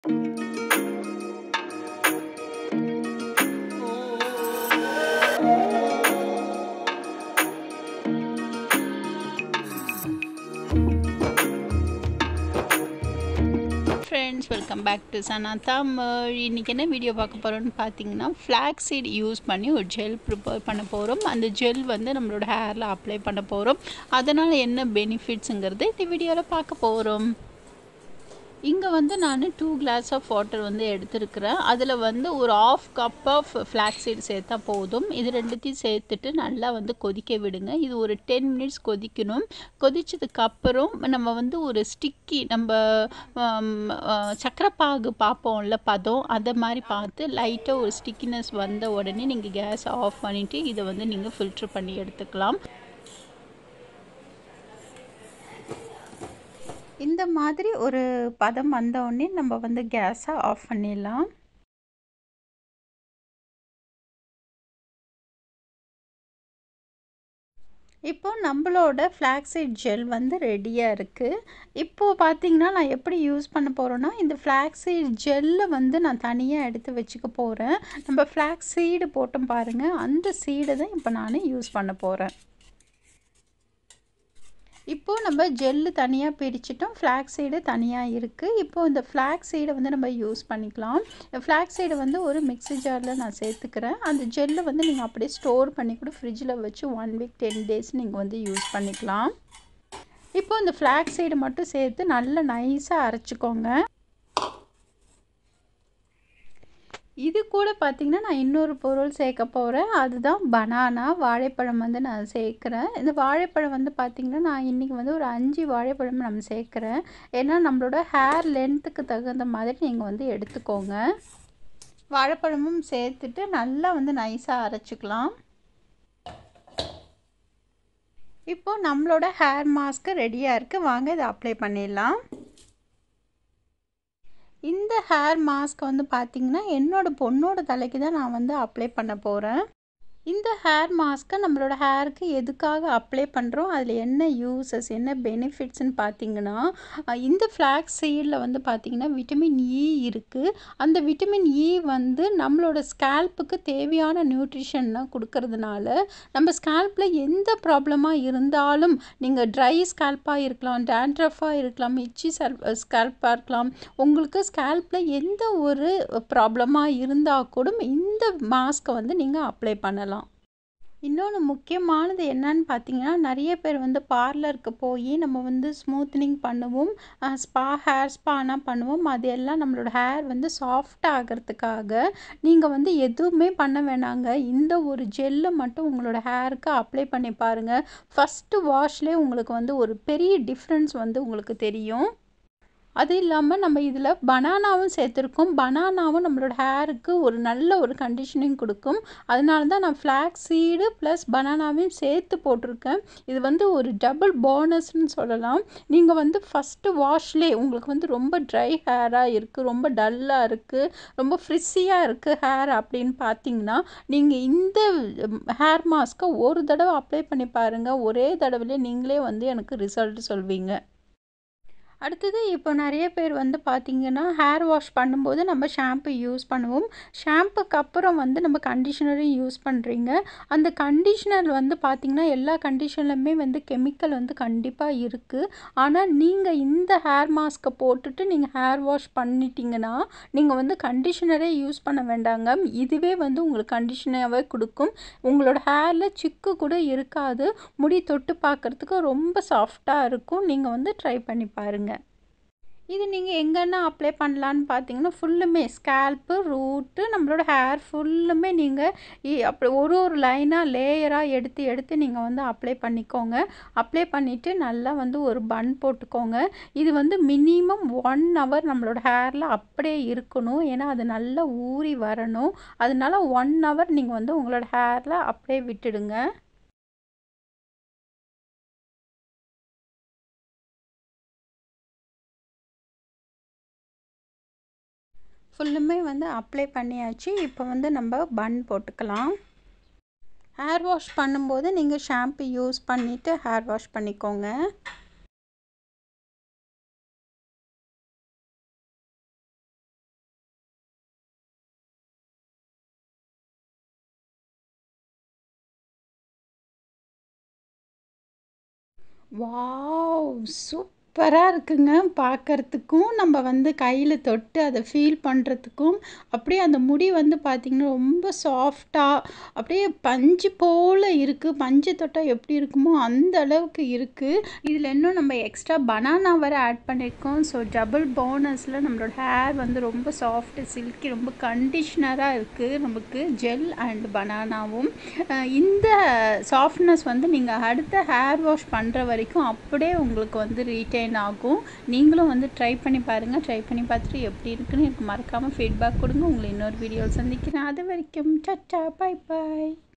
friends welcome back to Sana Tamil இன்றைக்கி என்ன video பார்க்க போகிறோம்னு பார்த்தீங்கன்னா ஃப்ளாக் சீட் யூஸ் பண்ணி ஒரு ஜெல் ப்ரிப்பேர் பண்ண போகிறோம் அந்த ஜெல் வந்து நம்மளோட ஹேரில் அப்ளை பண்ண போகிறோம் அதனால் என்ன பெனிஃபிட்ஸுங்கிறது இந்த வீடியோவில் பார்க்க போகிறோம் இங்கே வந்து நான் டூ கிளாஸ் ஆஃப் வாட்டர் வந்து எடுத்துருக்கிறேன் அதில் வந்து ஒரு half cup of flax seed சேர்த்தா போதும் இது ரெண்டுத்தையும் சேர்த்துட்டு நல்லா வந்து கொதிக்க விடுங்க இது ஒரு டென் மினிட்ஸ் கொதிக்கணும் கொதிச்சதுக்கப்புறம் நம்ம வந்து ஒரு ஸ்டிக்கி நம்ம சக்கரைப்பாகு பார்ப்போம்ல பதம் அதை மாதிரி பார்த்து லைட்டாக ஒரு ஸ்டிக்கினஸ் வந்த உடனே நீங்கள் கேஸ் ஆஃப் பண்ணிவிட்டு இதை வந்து நீங்கள் ஃபில்ட்ரு பண்ணி எடுத்துக்கலாம் இந்த மாதிரி ஒரு பதம் வந்தோடனே நம்ம வந்து கேஸை ஆஃப் பண்ணிடலாம் இப்போ நம்மளோட ஃப்ளாக்ஸைட் ஜெல் வந்து ரெடியாக இருக்குது இப்போது பார்த்தீங்கன்னா நான் எப்படி யூஸ் பண்ண போகிறேன்னா இந்த ஃப்ளாக்ஸைட் ஜெல்லை வந்து நான் தனியாக எடுத்து வச்சுக்க போகிறேன் நம்ம ஃப்ளாக்ஸ் சீடு போட்டோம் பாருங்கள் அந்த சீடை தான் இப்போ நான் யூஸ் பண்ண போகிறேன் இப்போது நம்ம ஜெல்லு தனியாக பிரிச்சிட்டோம் ஃப்ளாக் சைடு தனியாக இருக்குது இப்போது இந்த ஃப்ளாக் சைடை வந்து நம்ம யூஸ் பண்ணிக்கலாம் ஃப்ளாக் சைடை வந்து ஒரு மிக்ஸி ஜாரில் நான் சேர்த்துக்கிறேன் அந்த ஜெல்லை வந்து நீங்கள் அப்படியே ஸ்டோர் பண்ணி கூட ஃப்ரிட்ஜில் வச்சு ஒன் வீக் டென் டேஸ் நீங்கள் வந்து யூஸ் பண்ணிக்கலாம் இப்போ இந்த ஃப்ளாக் சைடு மட்டும் சேர்த்து நல்லா நைஸாக அரைச்சிக்கோங்க இது கூட பார்த்திங்கன்னா நான் இன்னொரு பொருள் சேர்க்க போகிறேன் அதுதான் பனானா வாழைப்பழம் வந்து நான் சேர்க்குறேன் இந்த வாழைப்பழம் வந்து பார்த்திங்கன்னா நான் இன்றைக்கி வந்து ஒரு அஞ்சு வாழைப்பழம் நம்ம சேர்க்குறேன் ஏன்னா நம்மளோட ஹேர் லென்த்துக்கு தகுந்த மாதிரி நீங்கள் வந்து எடுத்துக்கோங்க வாழைப்பழமும் சேர்த்துட்டு நல்லா வந்து நைஸாக அரைச்சிக்கலாம் இப்போது நம்மளோட ஹேர் மாஸ்க்கு ரெடியாக இருக்குது வாங்க இதை அப்ளை பண்ணிடலாம் இந்த ஹேர் மாஸ்க் வந்து பார்த்திங்கன்னா என்னோடய பொண்ணோட தலைக்கு தான் நான் வந்து அப்ளை பண்ண போகிறேன் இந்த ஹேர் மாஸ்க்கை நம்மளோட ஹேருக்கு எதுக்காக அப்ளை பண்ணுறோம் அதில் என்ன யூசஸ் என்ன பெனிஃபிட்ஸ்னு பார்த்தீங்கன்னா இந்த ஃப்ளாக் சீடில் வந்து பார்த்திங்கன்னா விட்டமின் இ இருக்குது அந்த விட்டமின் இ வந்து நம்மளோட ஸ்கேல்ப்புக்கு தேவையான நியூட்ரிஷன்லாம் கொடுக்கறதுனால நம்ம ஸ்கேல்ப்பில் எந்த ப்ராப்ளமாக இருந்தாலும் நீங்கள் ட்ரை ஸ்கேல்ப்பாக இருக்கலாம் டேண்ட்ரஃபாக இருக்கலாம் இச்சி ஸ்கேல்ப்பாக இருக்கலாம் உங்களுக்கு ஸ்கேல்ப்பில் எந்த ஒரு ப்ராப்ளமாக இருந்தால் கூட இந்த மாஸ்க்கை வந்து நீங்கள் அப்ளை பண்ணலாம் இன்னொன்று முக்கியமானது என்னன்னு பார்த்தீங்கன்னா நிறைய பேர் வந்து பார்லருக்கு போய் நம்ம வந்து ஸ்மூத்னிங் பண்ணுவோம் ஸ்பா ஹேர் ஸ்பானா பண்ணுவோம் அது எல்லாம் நம்மளோட ஹேர் வந்து சாஃப்ட் ஆகிறதுக்காக நீங்கள் வந்து எதுவுமே பண்ண வேணாங்க இந்த ஒரு ஜெல்லை மட்டும் உங்களோட ஹேருக்கு அப்ளை பண்ணி பாருங்கள் ஃபஸ்ட்டு வாஷ்லேயே உங்களுக்கு வந்து ஒரு பெரிய டிஃப்ரென்ஸ் வந்து உங்களுக்கு தெரியும் அது இல்லாமல் நம்ம இதில் பனானாவும் சேர்த்துருக்கோம் பனானாவும் நம்மளோட ஹேருக்கு ஒரு நல்ல ஒரு கண்டிஷனிங் கொடுக்கும் அதனால தான் நான் ஃப்ளாக் சீடு ப்ளஸ் பனானாவையும் சேர்த்து போட்டிருக்கேன் இது வந்து ஒரு டபுள் போனஸ்ன்னு சொல்லலாம் நீங்கள் வந்து ஃபஸ்ட்டு வாஷ்லே உங்களுக்கு வந்து ரொம்ப ட்ரை ஹேராக இருக்குது ரொம்ப டல்லாக இருக்குது ரொம்ப ஃப்ரிஸியாக இருக்குது ஹேர் அப்படின்னு பார்த்தீங்கன்னா நீங்கள் இந்த ஹேர் மாஸ்க்கை ஒரு தடவை அப்ளை பண்ணி பாருங்கள் ஒரே தடவைலே நீங்களே வந்து எனக்கு ரிசல்ட் சொல்வீங்க அடுத்தது இப்போ நிறைய பேர் வந்து பார்த்திங்கன்னா ஹேர் வாஷ் பண்ணும்போது நம்ம ஷாம்பு யூஸ் பண்ணுவோம் ஷாம்புக்கு அப்புறம் வந்து நம்ம கண்டிஷனரையும் யூஸ் பண்ணுறீங்க அந்த கண்டிஷனர் வந்து பார்த்திங்கன்னா எல்லா கண்டிஷன்லையுமே வந்து கெமிக்கல் வந்து கண்டிப்பாக இருக்குது ஆனால் நீங்கள் இந்த ஹேர் மாஸ்க்கை போட்டுட்டு நீங்கள் ஹேர் வாஷ் பண்ணிட்டீங்கன்னா நீங்கள் வந்து கண்டிஷனரே யூஸ் பண்ண வேண்டாங்க இதுவே வந்து உங்களுக்கு கண்டிஷனாகவே கொடுக்கும் உங்களோட ஹேரில் சிக்கு கூட இருக்காது முடி தொட்டு பார்க்குறதுக்கு ரொம்ப சாஃப்டாக இருக்கும் நீங்கள் வந்து ட்ரை பண்ணி பாருங்கள் இது நீங்கள் எங்கன்னா அப்ளை பண்ணலான்னு பார்த்தீங்கன்னா ஃபுல்லுமே ஸ்கேல்ப்பு ரூட்டு நம்மளோட ஹேர் ஃபுல்லுமே நீங்கள் அப்படி ஒரு ஒரு லைனாக லேயராக எடுத்து எடுத்து நீங்கள் வந்து அப்ளை பண்ணிக்கோங்க அப்ளை பண்ணிவிட்டு நல்லா வந்து ஒரு பன் போட்டுக்கோங்க இது வந்து மினிமம் ஒன் ஹவர் நம்மளோட ஹேரில் அப்படியே இருக்கணும் ஏன்னா அது நல்லா ஊறி வரணும் அதனால ஒன் ஹவர் நீங்கள் வந்து உங்களோட ஹேரில் அப்படியே விட்டுடுங்க ஃபுல்லுமே வந்து அப்ளை பண்ணியாச்சு இப்போ வந்து நம்ம பன் போட்டுக்கலாம் ஹேர் வாஷ் பண்ணும்போது நீங்கள் ஷாம்பு யூஸ் பண்ணிவிட்டு ஹேர் வாஷ் பண்ணிக்கோங்க வாவ் சூப்பராக இருக்குங்க பார்க்கறதுக்கும் நம்ம வந்து கையில் தொட்டு அதை ஃபீல் பண்ணுறதுக்கும் அப்படியே அந்த முடி வந்து பார்த்திங்கன்னா ரொம்ப சாஃப்டாக அப்படியே பஞ்சு போல் இருக்குது பஞ்சு தொட்டால் எப்படி இருக்குமோ அந்த அளவுக்கு இருக்குது இதில் இன்னும் நம்ம எக்ஸ்ட்ரா பனானா வர ஆட் பண்ணியிருக்கோம் ஸோ டபுள் போனஸில் நம்மளோட ஹேர் வந்து ரொம்ப சாஃப்ட் சில்கி ரொம்ப கண்டிஷ்னராக இருக்குது நமக்கு ஜெல் அண்ட் பனானாவும் இந்த சாஃப்ட்னஸ் வந்து நீங்கள் அடுத்த ஹேர் வாஷ் பண்ணுற வரைக்கும் அப்படியே உங்களுக்கு வந்து ரீட்டைன் ஆகும் நீங்களும் வந்து ட்ரை பண்ணி பாருங்கள் ட்ரை பண்ணி பார்த்துட்டு எப்படி இருக்குன்னு எனக்கு மறக்காமல் ஃபீட்பேக் கொடுங்க உங்களை இன்னொரு வீடியோவில் சந்திக்கிறேன் அது வரைக்கும் சட்டா பாய் பாய்